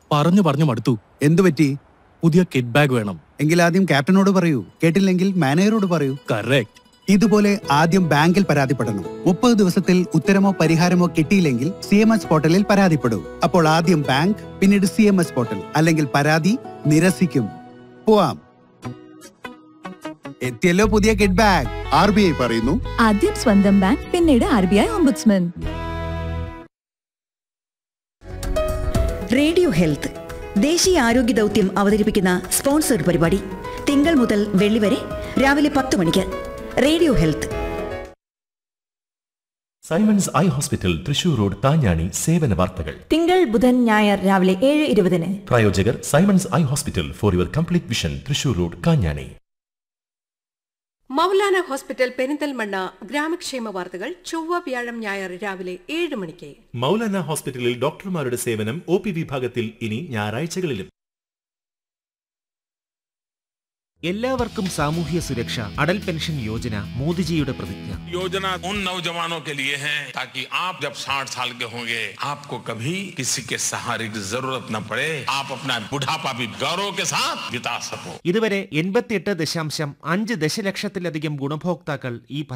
പറഞ്ഞു പറഞ്ഞു മടുത്തു എന്തു പറ്റി പുതിയ കിഡ് ബാഗ് വേണം എങ്കിൽ ആദ്യം ക്യാപ്റ്റനോട് പറയൂ കേട്ടില്ലെങ്കിൽ മാനേജറോട് പറയൂ കറക്റ്റ് ഇതുപോലെ ആദ്യം ബാങ്കിൽ പരാതിപ്പെടണം മുപ്പത് ദിവസത്തിൽ ഉത്തരമോ പരിഹാരമോ കിട്ടിയില്ലെങ്കിൽ സി എം എസ് പോർട്ടലിൽ പരാതിപ്പെടൂ അപ്പോൾ ആദ്യം ബാങ്ക് പിന്നീട് സി എം എസ് പോർട്ടൽ അല്ലെങ്കിൽ പരാതി നിരസിക്കും പോവാം എത്തിയല്ലോ പുതിയ കിഡ് ബാഗ് ആർ ബി ഐ പറയുന്നു ആദ്യം സ്വന്തം ബാങ്ക് പിന്നീട് R B I ombudsman radio health ദേശീയ ആരോഗ്യ ദൗത്യം അവതരിപ്പിക്കുന്ന സ്പോൺസർഡ് പരിപാടി തിങ്കൾ മുതൽ വെള്ളി വരെ രാവിലെ പത്ത് മണിക്ക് radio health Simons eye hospital Thrissur road Thanjani സേവന വാർത്തകൾ തിങ്കൾ ബുധൻ ഞായർ രാവിലെ ഏഴ് ഇരുപതിന് പ്രായോജകർ Simons eye hospital for your complete vision Thrissur road Kanjani Maulana hospital Perinthalmanna ഗ്രാമക്ഷേമ വാർത്തകൾ ചൊവ്വ വ്യാഴം ഞായർ രാവിലെ ഏഴ് മണിക്ക് മൗലാന ഹോസ്പിറ്റലിൽ ഡോക്ടർമാരുടെ സേവനം ഒ പി വിഭാഗത്തിൽ ഇനി ഞായറാഴ്ചകളിലും എല്ലാവർക്കും സാമൂഹ്യ സുരക്ഷ അടൽ പെൻഷൻ യോജന മോദിജിയുടെ പ്രതിജ്ഞ योजना उन नौजवानों के लिए है ताकि आप जब 60 साल के होंगे आपको कभी किसी के सहारे की जरूरत न पड़े आप अपना बुढ़ापा भी गौरव के साथ बिता सको ഇതുവരെ എൺപത്തിയെട്ട് ദശാംശം അഞ്ച് ദശലക്ഷത്തിലധികം ഗുണഭോക്താക്കൾ ഈ